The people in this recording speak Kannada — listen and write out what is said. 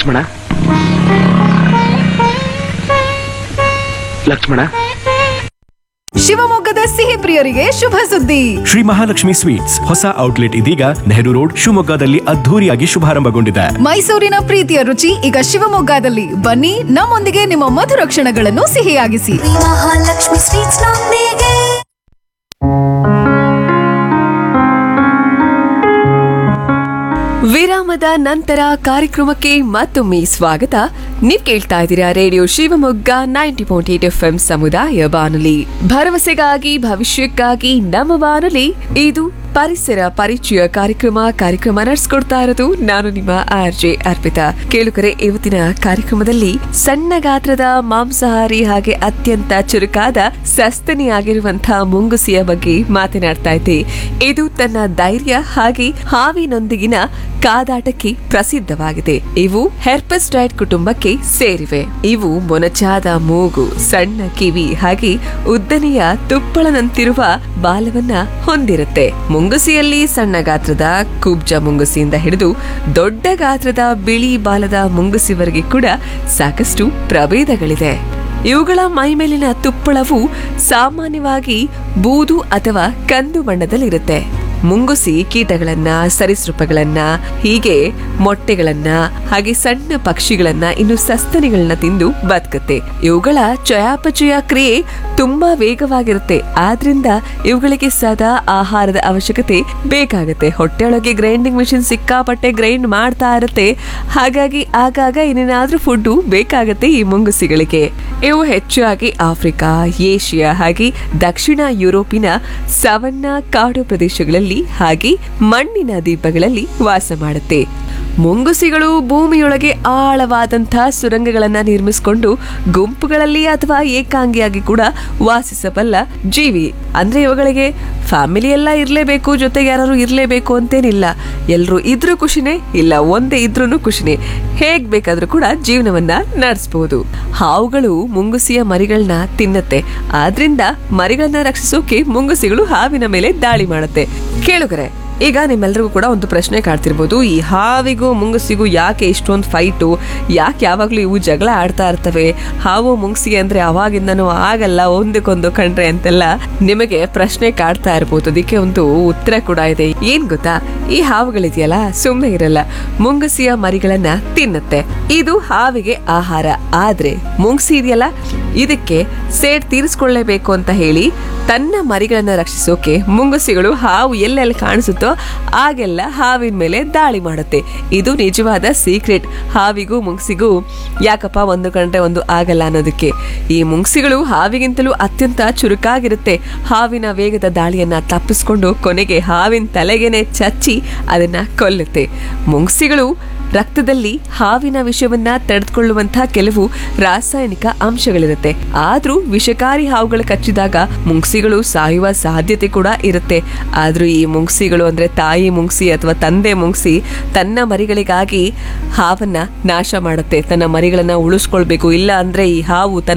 ಲಕ್ಷ್ಮಣ ಲಕ್ಷ್ಮಣ ಶಿವಮೊಗ್ಗದ ಸಿಹಿ ಪ್ರಿಯರಿಗೆ ಶುಭ ಸುದ್ದಿ ಶ್ರೀ ಮಹಾಲಕ್ಷ್ಮಿ ಸ್ವೀಟ್ಸ್ ಹೊಸ ಔಟ್ಲೆಟ್ ಇದೀಗ ನೆಹರು ರೋಡ್ ಶಿವಮೊಗ್ಗದಲ್ಲಿ ಅದ್ಧೂರಿಯಾಗಿ ಶುಭಾರಂಭಗೊಂಡಿದೆ ಮೈಸೂರಿನ ಪ್ರೀತಿಯ ರುಚಿ ಈಗ ಶಿವಮೊಗ್ಗದಲ್ಲಿ ಬನ್ನಿ ನಮ್ಮೊಂದಿಗೆ ನಿಮ್ಮ ಮಧುರ ಕ್ಷಣಗಳನ್ನು ಸಿಹಿಯಾಗಿಸಿ ಮಹಾಲಕ್ಷ್ಮಿ ಸ್ವೀಟ್ಸ್ ನೊಂದಿಗೆ ವಿರಾಮದ ನಂತರ ಕಾರ್ಯಕ್ರಮಕ್ಕೆ ಮತ್ತೊಮ್ಮೆ ಸ್ವಾಗತ ನೀವ್ ಕೇಳ್ತಾ ಇದ್ದೀರಾ radio Shivamogga ninety point eight F M ಸಮುದಾಯ ಬಾನುಲಿ ಭರವಸೆಗಾಗಿ ಭವಿಷ್ಯಕ್ಕಾಗಿ ನಮ್ಮ ಬಾನುಲಿ ಇದು ಪರಿಸರ ಪರಿಚಯ ಕಾರ್ಯಕ್ರಮ ಕಾರ್ಯಕ್ರಮ ನಡೆಸ್ಕೊಡ್ತಾ ಇರೋದು ನಾನು ನಿಮ್ಮ ಆರ್ ಜೆ ಅರ್ಪಿತಾ ಕೇಳುಕರೆ ಇವತ್ತಿನ ಕಾರ್ಯಕ್ರಮದಲ್ಲಿ ಸಣ್ಣ ಗಾತ್ರದ ಮಾಂಸಾಹಾರಿ ಹಾಗೆ ಅತ್ಯಂತ ಚುರುಕಾದ ಸಸ್ತನಿಯಾಗಿರುವಂತಹ ಮುಂಗುಸಿಯ ಬಗ್ಗೆ ಮಾತನಾಡ್ತಾ ಇದ್ದೆ ಇದು ತನ್ನ ಧೈರ್ಯ ಹಾಗೆ ಹಾವಿನೊಂದಿಗಿನ ಕಾದಾಟಕ್ಕೆ ಪ್ರಸಿದ್ಧವಾಗಿದೆ ಇವು ಹೆರ್ಪಸ್ಟೈಡ್ ಕುಟುಂಬಕ್ಕೆ ಸೇರಿವೆ ಇವು ಮೊನಚಾದ ಮೂಗು ಸಣ್ಣ ಕಿವಿ ಹಾಗೆ ಉದ್ದನೆಯ ತುಪ್ಪಳನಂತಿರುವ ಬಾಲವನ್ನ ಹೊಂದಿರುತ್ತೆ ಮುಂಗುಸಿಯಲ್ಲಿ ಸಣ್ಣ ಗಾತ್ರದ ಕುಬ್ಜ ಮುಂಗುಸಿಯಿಂದ ಹಿಡಿದು ದೊಡ್ಡ ಗಾತ್ರದ ಬಿಳಿ ಬಾಲದ ಮುಂಗುಸಿವರೆಗೆ ಕೂಡ ಸಾಕಷ್ಟು ಪ್ರಭೇದಗಳಿದೆ ಇವುಗಳ ಮೈಮೇಲಿನ ತುಪ್ಪಳವು ಸಾಮಾನ್ಯವಾಗಿ ಬೂದು ಅಥವಾ ಕಂದು ಬಣ್ಣದಲ್ಲಿರುತ್ತೆ ಮುಂಗುಸಿ ಕೀಟಗಳನ್ನ ಸರೀಸೃಪಗಳನ್ನ ಹೀಗೆ ಮೊಟ್ಟೆಗಳನ್ನ ಹಾಗೆ ಸಣ್ಣ ಪಕ್ಷಿಗಳನ್ನ ಇನ್ನು ಸಸ್ತನಿಗಳನ್ನ ತಿಂದು ಬದುಕುತ್ತೆ ಇವುಗಳ ಚಯಾಪಚಯ ಕ್ರಿಯೆ ತುಂಬಾ ವೇಗವಾಗಿರುತ್ತೆ ಆದ್ರಿಂದ ಇವುಗಳಿಗೆ ಸದಾ ಆಹಾರದ ಅವಶ್ಯಕತೆ ಬೇಕಾಗುತ್ತೆ ಹೊಟ್ಟೆಯೊಳಗೆ ಗ್ರೈಂಡಿಂಗ್ ಮಿಷಿನ್ ಸಿಕ್ಕಾಪಟ್ಟೆ ಗ್ರೈಂಡ್ ಮಾಡ್ತಾ ಇರುತ್ತೆ ಹಾಗಾಗಿ ಆಗಾಗ ಏನೇನಾದ್ರೂ ಫುಡ್ಡು ಬೇಕಾಗತ್ತೆ ಈ ಮುಂಗುಸಿಗಳಿಗೆ ಇವು ಹೆಚ್ಚಾಗಿ ಆಫ್ರಿಕಾ ಏಷ್ಯಾ ಹಾಗೆ ದಕ್ಷಿಣ ಯುರೋಪಿನ ಸವನ್ನ ಕಾಡು ಪ್ರದೇಶಗಳಲ್ಲಿ ಹಾಗೆ ಮಣ್ಣಿನ ದೀಪಗಳಲ್ಲಿ ವಾಸ ಮಾಡುತ್ತೆ ಮುಂಗುಸಿಗಳು ಭೂಮಿಯೊಳಗೆ ಆಳವಾದಂತಹ ಸುರಂಗಗಳನ್ನ ನಿರ್ಮಿಸಿಕೊಂಡು ಗುಂಪುಗಳಲ್ಲಿ ಅಥವಾ ಏಕಾಂಗಿಯಾಗಿ ಕೂಡ ವಾಸಿಸಬಲ್ಲ ಜೀವಿ ಅಂದ್ರೆ ಇವುಗಳಿಗೆ ಫ್ಯಾಮಿಲಿ ಎಲ್ಲ ಇರಲೇಬೇಕು ಜೊತೆಗೆ ಯಾರು ಇರಲೇಬೇಕು ಅಂತೇನಿಲ್ಲ ಎಲ್ಲರೂ ಇದ್ರೂ ಖುಷಿನೇ ಇಲ್ಲ ಒಂದೇ ಇದ್ರೂ ಖುಷಿನೇ ಹೇಗ್ ಬೇಕಾದ್ರೂ ಕೂಡ ಜೀವನವನ್ನ ನಡೆಸಬಹುದು ಹಾವುಗಳು ಮುಂಗುಸಿಯ ಮರಿಗಳನ್ನ ತಿನ್ನತ್ತೆ ಆದ್ರಿಂದ ಮರಿಗಳನ್ನ ರಕ್ಷಿಸೋಕೆ ಮುಂಗುಸಿಗಳು ಹಾವಿನ ಮೇಲೆ ದಾಳಿ ಮಾಡುತ್ತೆ ಕೇಳುಗರೆ ಈಗ ನಿಮ್ಮೆಲ್ಲರಿಗೂ ಕೂಡ ಒಂದು ಪ್ರಶ್ನೆ ಕಾಡ್ತಿರ್ಬೋದು ಈ ಹಾವಿಗೂ ಮುಂಗುಸಿಗೂ ಯಾಕೆ ಇಷ್ಟೊಂದು ಫೈಟು ಯಾಕೆ ಯಾವಾಗಲೂ ಇವು ಜಗಳ ಆಡ್ತಾ ಇರ್ತವೆ ಹಾವು ಮುಂಗುಸಿಗೆ ಅಂದ್ರೆ ಅವಾಗಿಂದನೂ ಆಗಲ್ಲ ಒಂದಕ್ಕೊಂದು ಕಂಡ್ರೆ ಅಂತೆಲ್ಲ ನಿಮಗೆ ಪ್ರಶ್ನೆ ಕಾಡ್ತಾ ಇರ್ಬೋದು ಅದಕ್ಕೆ ಒಂದು ಉತ್ತರ ಕೂಡ ಇದೆ ಏನ್ ಗೊತ್ತಾ ಈ ಹಾವುಗಳಿದೆಯಲ್ಲ ಸುಮ್ಮನೆ ಇರಲ್ಲ ಮುಂಗುಸಿಯ ಮರಿಗಳನ್ನ ತಿನ್ನತ್ತೆ ಇದು ಹಾವಿಗೆ ಆಹಾರ ಆದ್ರೆ ಮುಂಗ್ಸಿ ಇದೆಯಲ್ಲ ಇದಕ್ಕೆ ಸೇಡ್ ತೀರಿಸ್ಕೊಳ್ಳೇಬೇಕು ಅಂತ ಹೇಳಿ ತನ್ನ ಮರಿಗಳನ್ನ ರಕ್ಷಿಸೋಕೆ ಮುಂಗುಸಿಗಳು ಹಾವು ಎಲ್ಲೆಲ್ಲಿ ಕಾಣಿಸುತ್ತೋ ಆಗೆಲ್ಲ ಹಾವಿನ ಮೇಲೆ ದಾಳಿ ಮಾಡುತ್ತೆ ಇದು ನಿಜವಾದ ಸೀಕ್ರೆಟ್ ಹಾವಿಗೂ ಮುಂಗ್ಸಿಗೂ ಯಾಕಪ್ಪ ಒಂದು ಕಂಡ್ರೆ ಒಂದು ಆಗಲ್ಲ ಅನ್ನೋದಕ್ಕೆ ಈ ಮುಂಗ್ಸಿಗಳು ಹಾವಿಗಿಂತಲೂ ಅತ್ಯಂತ ಚುರುಕಾಗಿರುತ್ತೆ ಹಾವಿನ ವೇಗದ ದಾಳಿಯನ್ನ ತಪ್ಪಿಸ್ಕೊಂಡು ಕೊನೆಗೆ ಹಾವಿನ ತಲೆಗೆನೆ ಚಚ್ಚಿ ಅದನ್ನ ಕೊಲ್ಲುತ್ತೆ ಮುಂಗ್ಸಿಗಳು ರಕ್ತದಲ್ಲಿ ಹಾವಿನ ವಿಷವನ್ನ ತಡೆದುಕೊಳ್ಳುವಂತಹ ಕೆಲವು ರಾಸಾಯನಿಕ ಅಂಶಗಳಿರುತ್ತೆ ಆದ್ರೂ ವಿಷಕಾರಿ ಹಾವುಗಳು ಕಚ್ಚಿದಾಗ ಮುಂಗ್ಸಿಗಳು ಸಾಯುವ ಸಾಧ್ಯತೆ ಕೂಡ ಇರುತ್ತೆ ಆದ್ರೂ ಈ ಮುಂಗ್ಸಿಗಳು ಅಂದ್ರೆ ತಾಯಿ ಮುಂಗ್ಸಿ ಅಥವಾ ತಂದೆ ಮುಂಗ್ಸಿ ತನ್ನ ಮರಿಗಳಿಗಾಗಿ ಹಾವನ್ನ ನಾಶ ಮಾಡುತ್ತೆ ತನ್ನ ಮರಿಗಳನ್ನ ಉಳಿಸ್ಕೊಳ್ಬೇಕು ಇಲ್ಲ ಅಂದ್ರೆ ಈ ಹಾವು ತನ್ನ